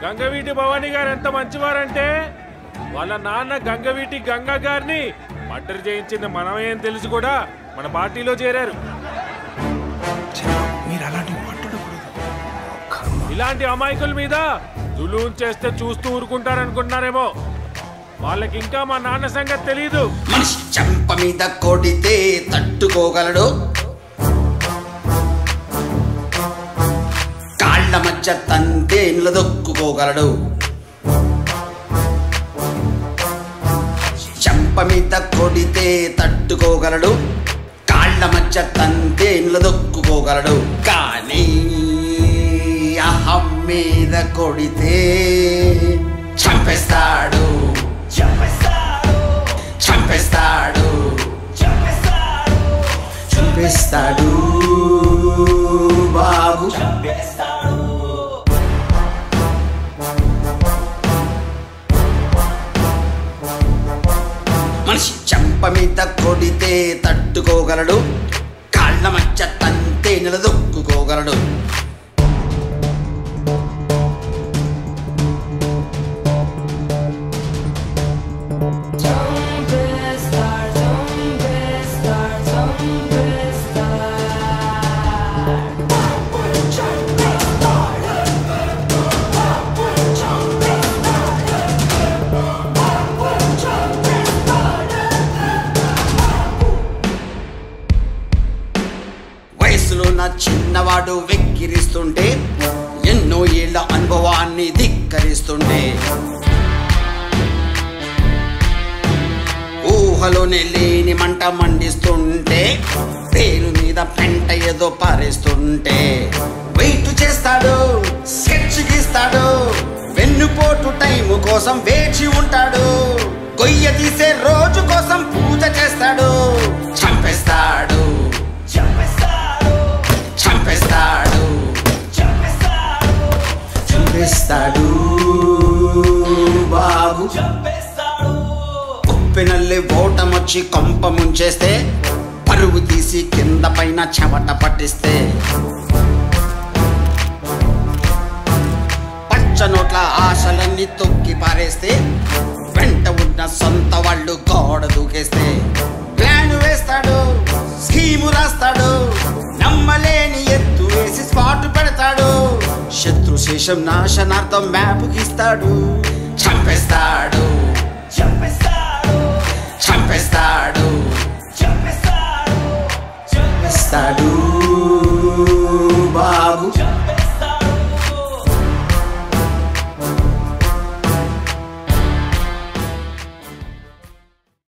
గంగవీటి భవానీ గారు ఎంత మంచివారంటే వాళ్ళ నాన్న గంగవీటి గంగా గారిని మర్డర్ చేయించింది మనమే అని తెలిసి కూడా మన పార్టీలో చేరారు మీరు అలాంటివి మాట్లాడకూడదు ఇలాంటి అమాయకుల మీద జులూన్ చేస్తే చూస్తూ ఊరుకుంటారనుకుంటున్నారేమో వాళ్ళకి ఇంకా మా నాన్న సంగతి తెలియదు మనిషి చెంప మీద కొడితే తట్టుకోగలడు కాళ్ళ మధ్య తంతే నిలదొక్కుకోగలడు చెంప మీద కొడితే తట్టుకోగలడు కాళ్ళ మధ్య తంతే నిలదొక్కుకోగలడు కానీ అహం మీద కొడితే చంపేస్తాడు చంపేస్తాడు చంపేస్తాడు చంపేస్తాడు బాబు మనిషి చెంప మీద కొడితే తట్టుకోగలడు కాళ్ళ మధ్య తంతే నిలదొక్కుకోగలడు Zombie star, zombie star, zombie star. వయసులో నా చిన్నవాడు వెక్కిరిస్తుంటే ఎన్నో ఏళ్ల అనుభవాన్ని ధిక్కరిస్తుంటే ఊహలోనే లేని మంట మండిస్తుంటే పేరు మీద పెంట ఏదో పారేస్తుంటే వెయిట్ చేస్తాడు స్కెచ్ గీస్తాడు వెన్నుపోటు టైం కోసం వేచి ఉంటాడు కొయ్య తీసే రోజు కోసం పూజ చేస్తాడు చంపేస్తాడు చంపేస్తాడు చంపేస్తాడు చంపేస్తాడు బాబు ఉప్పెనల్లి ఓటమొచ్చి కొంప ముంచేస్తే పరువు తీసి కింద పైన చెమట పట్టిస్తే పచ్చ నోట్ల ఆశలన్నీ తొక్కి పారేస్తే వెంట ఉన్న సొంత వాళ్ళు గోడ దూకేస్తే ప్లాన్ వేస్తాడు స్కీము రాస్తాడు నమ్మలేని ఎత్తు వేసి స్పాట్ పెడతాడు శత్రు శేషం నాశనార్థం మ్యాప్ గీస్తాడు చంపేస్తాడు చంపేస్తాడు చంపేస్తాడు చంపేస్తాడు చంపేస్తాడు